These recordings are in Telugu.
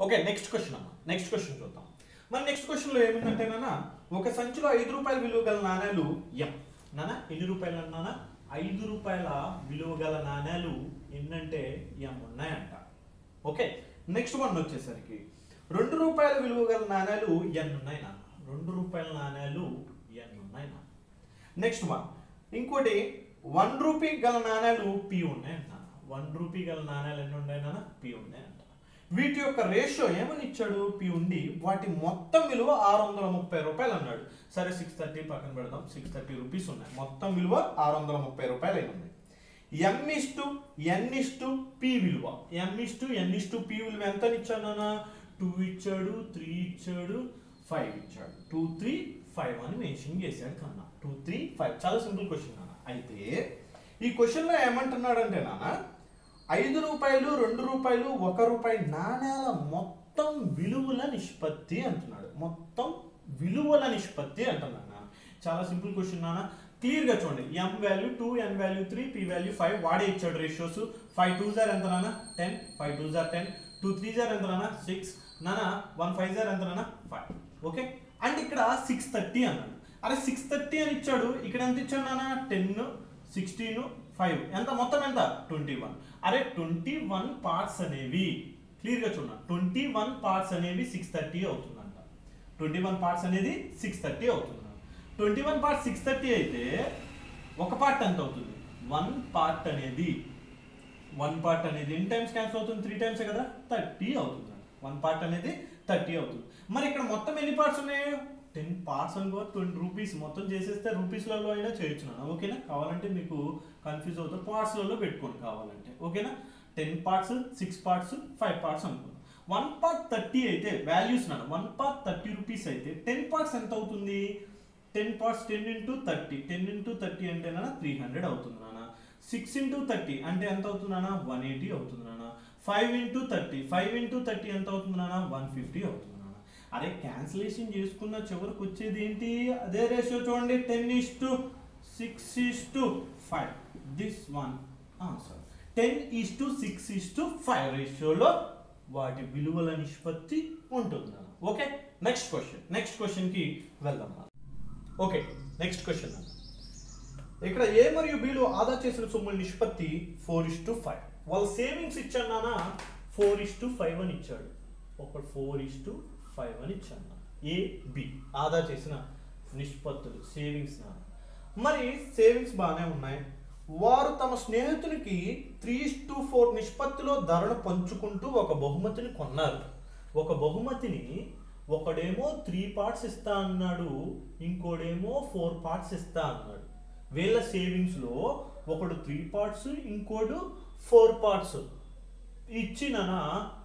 ఓకే నెక్స్ట్ క్వశ్చన్ అమ్మా నెక్స్ట్ క్వశ్చన్ చూద్దాం మన నెక్స్ట్ క్వశ్చన్లో ఏమిటంటే నాన్న ఒక సంచిలో ఐదు రూపాయల విలువ గల నాణ్యాలు ఎం నాన్న ఎన్ని రూపాయలు అన్నానా ఐదు రూపాయల విలువ గల నాణ్యాలు ఎన్నంటే ఎం ఉన్నాయంట ఓకే నెక్స్ట్ వన్ వచ్చేసరికి రెండు రూపాయల విలువ గల నాణ్యాలు ఎన్ ఉన్నాయి నాన్న రెండు రూపాయల నాణ్యాలు ఎన్ ఉన్నాయి నాన్న నెక్స్ట్ వన్ ఇంకోటి వన్ రూపీ గల నాణ్యాలు పి ఉన్నాయి అంట వన్ రూపీ గల నాణ్యాలు ఎన్ని ఉన్నాయి నాన్న పి ఉన్నాయి అంట వీటి యొక్క రేషియో ఏమని ఇచ్చాడు పి ఉండి వాటి మొత్తం విలువ ఆరు వందల ముప్పై రూపాయలు అన్నాడు సరే సిక్స్ థర్టీ పక్కన పెడదాం సిక్స్ థర్టీ రూపీస్ ఉన్నాయి మొత్తం విలువ ఆరు వందల ముప్పై రూపాయలు అయి ఉంది M is to N is to P విలువ M is to N is to P విలువ ఎంత ఇచ్చాడు నాన్న టూ ఇచ్చాడు త్రీ ఇచ్చాడు ఫైవ్ ఇచ్చాడు టూ త్రీ ఫైవ్ అని మెన్షన్ చేశాడు కన్నా టూ త్రీ ఫైవ్ చాలా సింపుల్ క్వశ్చన్ నాన్న అయితే ఈ క్వశ్చన్లో ఏమంటున్నాడంటే నాన్న ఐదు రూపాయలు రెండు రూపాయలు ఒక రూపాయి నాణ్యాల మొత్తం విలువల నిష్పత్తి అంటున్నాడు మొత్తం విలువల నిష్పత్తి అంటున్నాడు నాన్న చాలా సింపుల్ క్వశ్చన్ నాన్న క్లియర్ గా చూడండి M value two N value three P value five వాడే ఇచ్చాడు రేషియోస్ ఫైవ్ టూ జార్ ఎంత నాన్న టెన్ ఫైవ్ టూ జార్ టెన్ టూ త్రీ జార్ ఎంత నాన్న సిక్స్ నాన్న వన్ ఫైవ్ జార్ ఎంత నాన్న ఫైవ్ ఓకే అండ్ ఇక్కడ సిక్స్ థర్టీ అన్నాడు అరే సిక్స్ థర్టీ అని ఇచ్చాడు ఇక్కడ ఎంత ఇచ్చాడు నాన్న టెన్ సిక్స్టీన్ ఫైవ్ ఎంత మొత్తం ఎంత ట్వంటీ వన్ అరే ట్వంటీ వన్ పార్ట్స్ అనేవి క్లియర్గా చూడండి ట్వంటీ వన్ పార్ట్స్ అనేవి సిక్స్ థర్టీ అవుతుందంట ట్వంటీ వన్ పార్ట్స్ అనేది సిక్స్ థర్టీ అవుతుంది twenty one part six thirty అయితే ఒక పార్ట్ ఎంత అవుతుంది వన్ పార్ట్ అనేది వన్ పార్ట్ అనేది ఎన్ని టైమ్స్ క్యాన్సిల్ అవుతుంది త్రీ టైమ్స్ కదా థర్టీ అవుతుంది వన్ పార్ట్ అనేది థర్టీ అవుతుంది మరి ఇక్కడ మొత్తం ఎన్ని పార్ట్స్ ఉన్నాయి టెన్ పార్ట్స్ అనుకో ట్వంటీ రూపీస్ మొత్తం చేసేస్తే రూపీస్లలో అయినా చేయొచ్చు నాన్న ఓకేనా కావాలంటే మీకు కన్ఫ్యూజ్ అవుతారు పార్ట్స్లలో పెట్టుకోండి కావాలంటే ఓకేనా ten parts six parts five parts అనుకుందాం వన్ పార్ట్ థర్టీ అయితే వాల్యూస్ నాన్న వన్ పార్ట్ థర్టీ రూపీస్ అయితే టెన్ పార్ట్స్ ఎంత అవుతుంది ten parts ten into thirty ten into thirty అంటే నాన్న త్రీ హండ్రెడ్ అవుతుంది నాన్న సిక్స్ ఇంటూ థర్టీ అంటే ఎంత అవుతుంది నాన్న వన్ ఎయిటీ అవుతుంది నాన్న five into thirty five into thirty ఎంత అవుతుంది నాన్న వన్ ఫిఫ్టీ అవుతుంది నాన్న అరే క్యాన్సిలేషన్ చేసుకున్న చివరికి వచ్చేది ఏంటి అదే రేషియో చూడండి ten is to six is to five this one answer ten is to six is to five రేషియోలో వాటి విలువల నిష్పత్తి ఉంటుంది నాన్న ఓకే నెక్స్ట్ క్వశ్చన్ నెక్స్ట్ క్వశ్చన్కి వెళ్దాం నాన్న ఓకే నెక్స్ట్ క్వశ్చన్ ఇక్కడ ఏ మరియు బిలో ఆదా చేసిన సొమ్ముల నిష్పత్తి ఫోర్ ఇస్ టు ఫైవ్ వాళ్ళ సేవింగ్స్ ఇచ్చాను నాన్న ఫోర్ ఇస్ టు ఫైవ్ అని ఇచ్చాడు ఒకటి ఫోర్ ఇస్ టు ఫైవ్ అని ఇచ్చాను నాన్న ఏ బి ఆదా చేసిన నిష్పత్తులు సేవింగ్స్ నాన్న మరి సేవింగ్స్ బాగానే ఉన్నాయి వారు తమ స్నేహితునికి త్రీ టు ఫోర్ నిష్పత్తిలో ధరను పంచుకుంటూ ఒక బహుమతిని కొన్నారు ఒక బహుమతిని ఒకడేమో త్రీ పార్ట్స్ ఇస్తా అన్నాడు ఇంకోడేమో ఫోర్ పార్ట్స్ ఇస్తా అన్నాడు వీళ్ళ సేవింగ్స్లో ఒకడు త్రీ పార్ట్స్ ఇంకోడు ఫోర్ పార్ట్స్ ఇచ్చిననా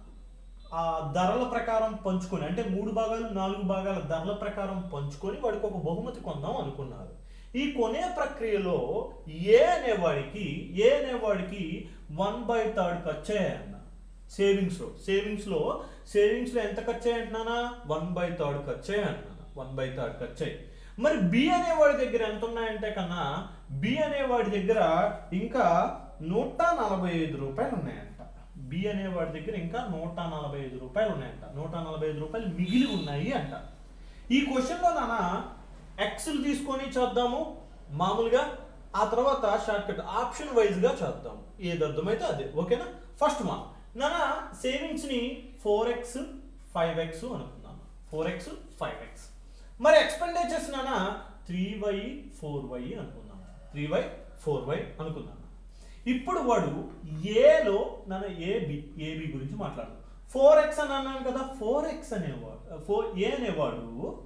ఆ ధరల ప్రకారం పంచుకొని అంటే మూడు భాగాలు నాలుగు భాగాల ధరల ప్రకారం పంచుకొని వాడికి ఒక బహుమతి కొందాం అనుకున్నారు ఈ కొనే ప్రక్రియలో ఏ అనేవాడికి ఏ అనేవాడికి వన్ బై థర్డ్ ఖర్చు అయ్యాయన్న సేవింగ్స్లో సేవింగ్స్లో సేవింగ్స్లో ఎంత ఖర్చు అయ్యంటున్నానా వన్ బై థర్డ్ ఖర్చు అయ్యంటున్నాను వన్ బై థర్డ్ ఖర్చు అయ్యి మరి బి అనేవాడి దగ్గర ఎంత ఉన్నాయంటే కన్నా బి అనేవాడి దగ్గర ఇంకా నూట నలభై ఐదు రూపాయలు ఉన్నాయంట బి అనేవాడి దగ్గర ఇంకా నూట నలభై ఐదు రూపాయలు ఉన్నాయంట నూట నలభై ఐదు రూపాయలు మిగిలి ఉన్నాయి అంట ఈ క్వశ్చన్లో నాన్న ఎక్స్లు తీసుకొని చేద్దాము మామూలుగా ఆ తర్వాత షార్ట్ కట్ ఆప్షన్ వైజ్గా చేద్దాం ఏది అర్థమైతే అదే ఓకేనా ఫస్ట్ మా నాన్న సేవింగ్స్ని ఫోర్ ఎక్స్ ఫైవ్ ఎక్స్ అనుకున్నాను ఫోర్ ఎక్స్ ఫైవ్ ఎక్స్ మరి ఎక్స్పెండిచర్స్ నాన్న త్రీ వై ఫోర్ వై అనుకున్నాను త్రీ వై ఫోర్ వై అనుకున్నాను ఇప్పుడు వాడు ఏలో నన్ను ఏబి ఏబి గురించి మాట్లాడు ఫోర్ ఎక్స్ అని అన్నాను కదా ఫోర్ ఎక్స్ అనేవాడు ఫోర్ ఏ అనేవాడు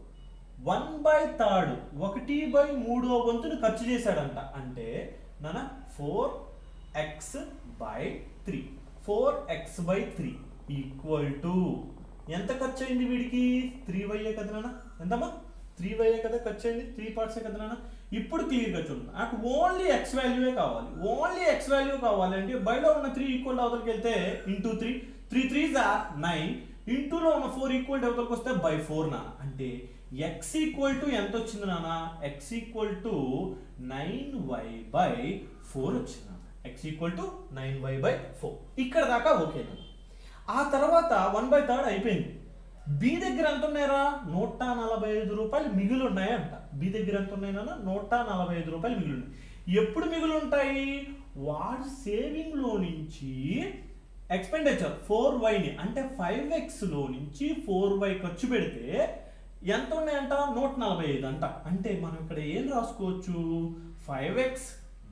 వన్ బై థర్డ్ ఒకటి బై మూడో వంతును ఖర్చు చేశాడంట అంటే నాన్న four X by three four X by three equal to ఎంత ఖర్చు అయింది వీడికి త్రీ వైయే కదా నాన్న ఎంతమ్మా త్రీ వైయే కదా ఖర్చు అయింది త్రీ పార్ట్సే కదా నాన్న ఇప్పుడు క్లియర్గా చూడండి నాకు ఓన్లీ ఎక్స్ వాల్యూవే కావాలి ఓన్లీ ఎక్స్ వాల్యూ కావాలంటే బయట ఉన్న త్రీ ఈక్వల్ అవతలకి వెళ్తే ఇంటూ త్రీ త్రీ త్రీ జా నైన్ ఇంటూలో ఉన్న ఫోర్ ఈక్వల్ అవతలకి వస్తే బై ఫోర్ నాన్న అంటే ఎక్స్ ఈక్వల్ టు ఎంత వచ్చింది నాన్న X equal to nine why by four వచ్చింది నాన్న X equal to nine why by four ఇక్కడ దాకా ఓకే నాన్న ఆ తర్వాత వన్ బై థర్డ్ అయిపోయింది బి దగ్గర ఎంత ఉన్నాయరా నూట నలభై ఐదు రూపాయలు మిగిలి ఉన్నాయంట బి దగ్గర ఎంత ఉన్నాయన్నా నూట నలభై ఐదు రూపాయలు మిగిలి ఉన్నాయి ఎప్పుడు మిగిలి ఉంటాయి వాడు సేవింగ్లో నుంచి ఎక్స్పెండిచర్ ఫోర్ వైని అంటే ఫైవ్ ఎక్స్లో నుంచి ఫోర్ వై ఖర్చు పెడితే ఎంత ఉన్నాయంట నూట నలభై ఐదు అంట అంటే మనం ఇక్కడ ఏం రాసుకోవచ్చు five X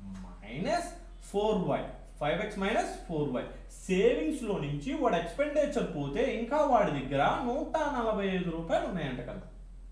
minus four Y five X minus four Y సేవింగ్స్లో నుంచి వాడు ఎక్స్పెండిచర్ పోతే ఇంకా వాడి దగ్గర నూట నలభై ఐదు రూపాయలు ఉన్నాయంట కదా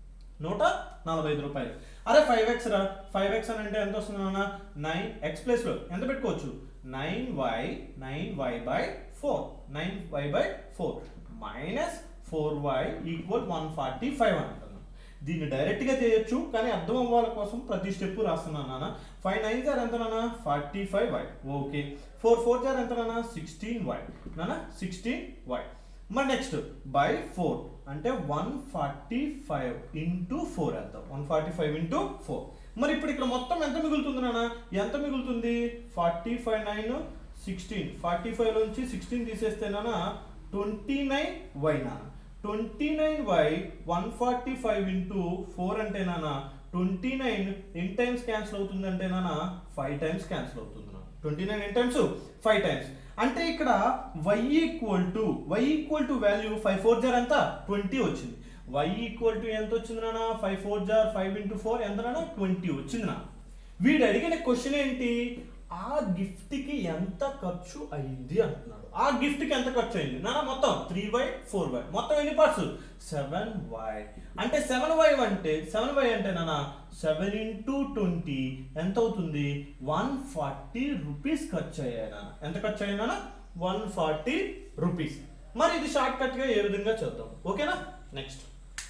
నూట నలభై ఐదు రూపాయలు అరే ఫైవ్ ఎక్స్ రా ఫైవ్ ఎక్స్ అని అంటే ఎంత వస్తుంది అన్న నైన్ ఎక్స్ ప్లేస్లో ఎంత పెట్టుకోవచ్చు nine y nine why by four nine why by four minus four y equal one forty five అంటున్నాను దీన్ని డైరెక్ట్గా చేయొచ్చు కానీ అర్థం అవ్వాలి కోసం ప్రతి స్టెప్ రాస్తున్నాను నాన్న ఫైవ్ నైన్ జార్ ఎంత నాన్న forty five y okay four four జార్ ఎంత నాన్న సిక్స్టీన్ వై నాన్న సిక్స్టీన్ వై మరి నెక్స్ట్ బై ఫోర్ అంటే one forty five into four వేద్దాం one forty five into four మరి ఇప్పుడు ఇక్కడ మొత్తం ఎంత మిగులుతుంది నాన్న ఎంత మిగులుతుంది forty five nine sixteen forty five నుంచి సిక్స్టీన్ తీసేస్తే నాన్న ట్వంటీ నైన్ వై నాన్న twenty nine y one forty five into four అంటే నాన్న ట్వంటీ నైన్ ఎన్ టైమ్స్ క్యాన్సిల్ అవుతుంది అంటే నాన్న ఫైవ్ టైమ్స్ క్యాన్సిల్ అవుతుంది నాన్న ట్వంటీ నైన్ ఎన్ టైమ్స్ ఫైవ్ టైమ్స్ అంటే ఇక్కడ y equal to y equal to value five four జార్ ఎంత ట్వంటీ వచ్చింది వై ఈక్వల్ టు ఎంత వచ్చింది నాన్న ఫైవ్ ఫోర్ జార్ ఫైవ్ ఇంటూ ఫోర్ ఎంత నాన్న ట్వంటీ వచ్చింది నా వీడు అడిగిన క్వశ్చన్ ఏంటి ఆ గిఫ్ట్ కి ఎంత ఖర్చు అయింది అంటున్నాడు ఆ గిఫ్ట్ కి ఎంత ఖర్చు అయింది నాన్న మొత్తం త్రీ వై ఫోర్ వై మొత్తం ఎన్ని పార్ట్స్ సెవెన్ వై అంటే సెవెన్ వై అంటే సెవెన్ వై అంటే నాన్న సెవెన్ ఇంటూ ట్వంటీ ఎంత అవుతుంది వన్ ఫార్టీ రూపీస్ ఖర్చు అయ్యాయి నాన్న ఎంత ఖర్చు అయ్యాయి నాన్న వన్ ఫార్టీ రూపీస్ మరి ఇది షార్ట్ కట్ గా ఏ విధంగా చేద్దాం ఓకేనా నెక్స్ట్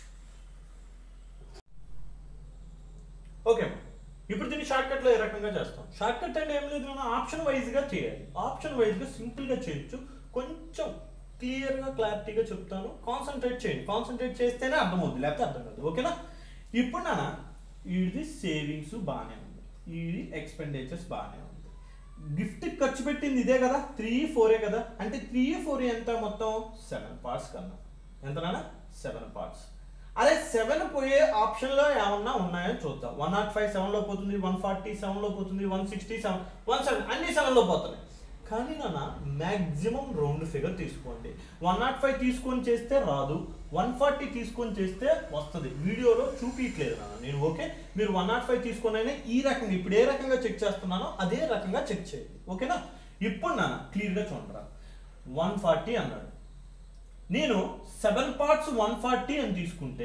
ఓకే ఇప్పుడు దీన్ని షార్ట్ కట్ లో ఏ రకంగా చేస్తాం షార్ట్ కట్ అంటే ఏం లేదు మనం ఆప్షన్ వైజ్ గా చేయాలి ఆప్షన్ వైజ్ గా సింపుల్ గా చేయొచ్చు కొంచెం క్లియర్ గా క్లారిటీగా చెప్తాను కాన్సన్ట్రేట్ చేయండి కాన్సన్ట్రేట్ చేస్తేనే అర్థమవుతుంది లేకపోతే అర్థం కాదు ఓకేనా ఇప్పుడు నాన్న ఇది సేవింగ్స్ బాగానే ఉంది ఇది ఎక్స్పెండిచర్స్ బాగానే ఉంది గిఫ్ట్ ఖర్చు పెట్టింది ఇదే కదా త్రీ ఫోరే కదా అంటే త్రీ ఫోర్ ఎంత మొత్తం సెవెన్ పార్ట్స్ కన్నా ఎంత నాన్న సెవెన్ పార్ట్స్ అదే సెవెన్ పోయే ఆప్షన్లో ఏమన్నా ఉన్నాయో చూద్దాం వన్ నాట్ ఫైవ్ సెవెన్లో పోతుంది వన్ ఫార్టీ సెవెన్లో పోతుంది one sixty seven one seven అన్ని సెవెన్లో పోతున్నాయి కానీ నాన్న మ్యాక్సిమం రౌండ్ ఫిగర్ తీసుకోండి వన్ నాట్ ఫైవ్ తీసుకొని చేస్తే రాదు వన్ ఫార్టీ తీసుకొని చేస్తే వస్తుంది వీడియోలో చూపించట్లేదు నాన్న నేను ఓకే మీరు వన్ నాట్ ఫైవ్ తీసుకొని అయినా ఈ రకంగా ఇప్పుడు ఏ రకంగా చెక్ చేస్తున్నానో అదే రకంగా చెక్ చేయండి ఓకేనా ఇప్పుడు నాన్న క్లియర్గా చూడరా వన్ ఫార్టీ అన్నాడు నేను సెవెన్ పార్ట్స్ వన్ ఫార్టీ అని తీసుకుంటే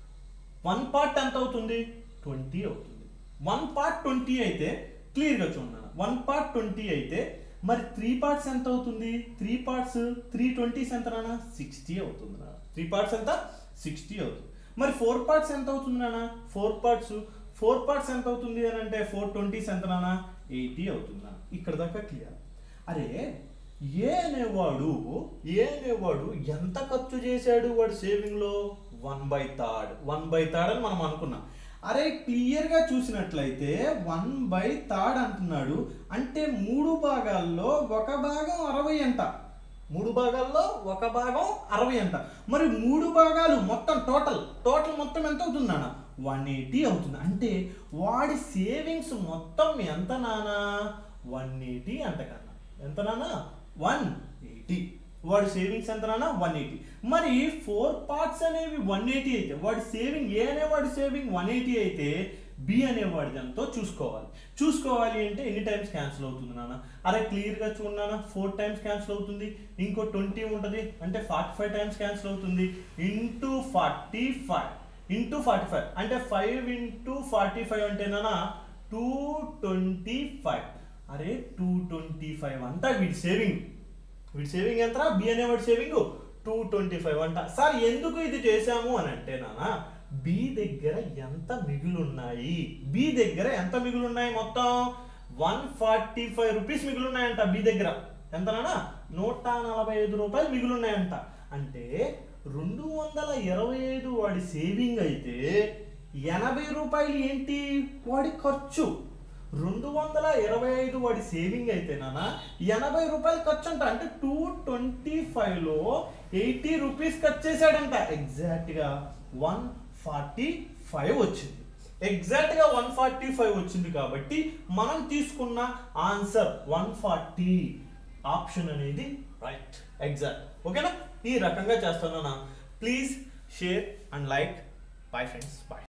వన్ పార్ట్ ఎంత అవుతుంది ట్వంటీ అవుతుంది వన్ పార్ట్ ట్వంటీ అయితే క్లియర్గా చూడండి వన్ పార్ట్ ట్వంటీ అయితే మరి త్రీ పార్ట్స్ ఎంత అవుతుంది త్రీ పార్ట్స్ త్రీ ట్వంటీస్ ఎంత నాన్న సిక్స్టీ అవుతుంది నాన్న త్రీ పార్ట్స్ ఎంత సిక్స్టీ అవుతుంది మరి ఫోర్ పార్ట్స్ ఎంత అవుతుంది నాన్న ఫోర్ పార్ట్స్ ఫోర్ పార్ట్స్ ఎంత అవుతుంది అని అంటే ఫోర్ ట్వంటీస్ ఎంత నాన్న ఎయిటీ అవుతుంది నాన్న ఇక్కడ దాకా క్లియర్ అరే ఏ అనేవాడు ఏ అనేవాడు ఎంత ఖర్చు చేశాడు వాడు సేవింగ్లో one by third one by third అని మనం అనుకున్నాం అరే క్లియర్గా చూసినట్లయితే వన్ బై థర్డ్ అంటున్నాడు అంటే మూడు భాగాల్లో ఒక భాగం అరవై అంట మూడు భాగాల్లో ఒక భాగం అరవై అంట మరి మూడు భాగాలు మొత్తం టోటల్ టోటల్ మొత్తం ఎంత అవుతుంది నాన్న వన్ ఎయిటీ అవుతుంది అంటే వాడి సేవింగ్స్ మొత్తం ఎంత నానా వన్ ఎయిటీ అంట కన్నా ఎంత నానా వన్ ఎయిటీ వాడి సేవింగ్స్ ఎంత నాన్న వన్ ఎయిటీ మరి ఫోర్ పార్ట్స్ అనేవి వన్ ఎయిటీ అయితే వాడి సేవింగ్ ఏ అనేవాడి సేవింగ్ వన్ ఎయిటీ అయితే బి అనేవాడిది ఎంతో చూసుకోవాలి చూసుకోవాలి అంటే ఎన్ని టైమ్స్ క్యాన్సిల్ అవుతుంది నాన్న అరే క్లియర్గా చూడన్నా ఫోర్ టైమ్స్ క్యాన్సిల్ అవుతుంది ఇంకో ట్వంటీ ఉంటుంది అంటే ఫార్టీ ఫైవ్ టైమ్స్ క్యాన్సిల్ అవుతుంది into forty five into forty five అంటే ఫైవ్ ఇంటూ ఫార్టీ ఫైవ్ అంటే నాన్న టూ ట్వంటీ ఫైవ్ అరే టూ ట్వంటీ ఫైవ్ అంట వీడి సేవింగ్ వీడి సేవింగ్ ఎంత బి అనేవాడి సేవింగ్ టూ ట్వంటీ ఫైవ్ అంట సార్ ఎందుకు ఇది చేశాము అని అంటే నాన్న బి దగ్గర ఎంత మిగులున్నాయి బి దగ్గర ఎంత మిగులున్నాయి మొత్తం వన్ ఫార్టీ ఫైవ్ రూపీస్ మిగులున్నాయంట బి దగ్గర ఎంత నాన్న నూట నలభై ఐదు రూపాయలు మిగులున్నాయంట అంటే రెండు వందల ఇరవై ఐదు వాడి సేవింగ్ అయితే ఎనభై రూపాయలు ఏంటి వాడి ఖర్చు రెండు వందల ఇరవై ఐదు వాడి సేవింగ్ అయితే నాన్న ఎనభై రూపాయలు ఖర్చు అంట అంటే టూ ట్వంటీ ఫైవ్ ఫైవ్లో ఎయిటీ రూపీస్ కట్ చేశాడంట ఎగ్జాక్ట్గా వన్ ఫార్టీ ఫైవ్ వచ్చింది ఎగ్జాక్ట్గా వన్ ఫార్టీ ఫైవ్ వచ్చింది కాబట్టి మనం తీసుకున్న ఆన్సర్ వన్ ఫార్టీ ఆప్షన్ అనేది రైట్ ఎగ్జాక్ట్ ఓకేనా ఈ రకంగా చేస్తాను please share and like bye friends bye